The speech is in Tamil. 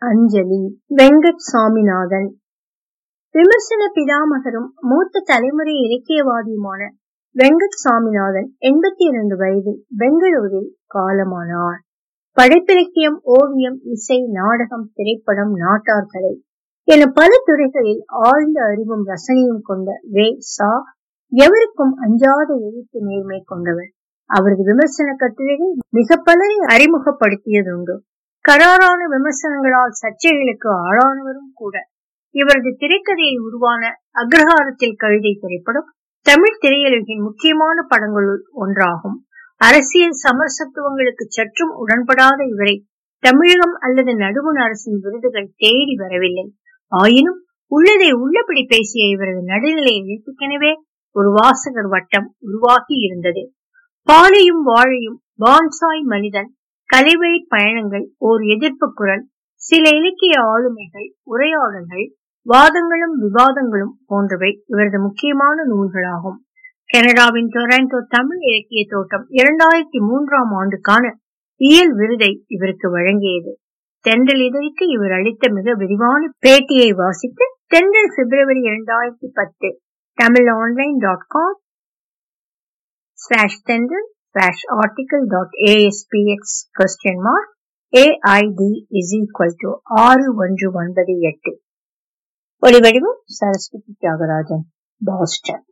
அஞ்சலி வெங்கட் சாமிநாதன் விமர்சன பிதாமகரும் மூத்த தலைமுறை இலக்கியவாதியுமான வெங்கட் சாமிநாதன் எண்பத்தி இரண்டு வயதில் பெங்களூரில் காலமானார் படைப்பிலக்கியம் ஓவியம் இசை நாடகம் திரைப்படம் நாட்டார்கலை என பல துறைகளில் ஆழ்ந்த அறிவும் ரசனையும் கொண்ட வே சா எவருக்கும் அஞ்சாத எழுத்து நேர்மை கொண்டவர் அவரது விமர்சன கட்டுரைகள் மிக பலரை அறிமுகப்படுத்தியதுண்டு கராரான விமர்சனங்களால் சர்ச்சைகளுக்கு ஆளானவரும் கூட இவரது திரைக்கதையில் உருவான அக்ரஹாரத்தில் கழுதை திரைப்படம் தமிழ் திரையுலகின் முக்கியமான படங்களுள் ஒன்றாகும் அரசியல் சமரசத்துவங்களுக்கு சற்றும் உடன்படாத இவரை தமிழகம் அல்லது நடுவண் அரசின் விருதுகள் தேடி வரவில்லை ஆயினும் உள்ளதை உள்ளபடி பேசிய இவரது நடுநிலை எழுத்துக்கெனவே ஒரு வாசகர் வட்டம் உருவாகி இருந்தது பாலையும் வாழையும் பான்சாய் மனிதன் கலைவழி பயணங்கள் ஓர் எதிர்ப்பு குரல் சில இலக்கிய ஆளுமைகள் உரையாடல்கள் வாதங்களும் விவாதங்களும் போன்றவை இவரது முக்கியமான நூல்களாகும் கனடாவின் டொரண்டோ தமிழ் இலக்கிய தோட்டம் இரண்டாயிரத்தி மூன்றாம் ஆண்டுக்கான இயல் விருதை இவருக்கு வழங்கியது தென்றல் இதழுக்கு இவர் அளித்த மிக விரிவான பேட்டியை வாசித்து தென்றல் பிப்ரவரி இரண்டாயிரத்தி பத்து Tamil online dot com slash Thendral slash article dot ASPX question mark AID is equal to ஆறு ஒன்று ஒன்பது எட்டு ஒளிவடிவம் சரஸ்வதி தியாகராஜன் பாஸ்டன்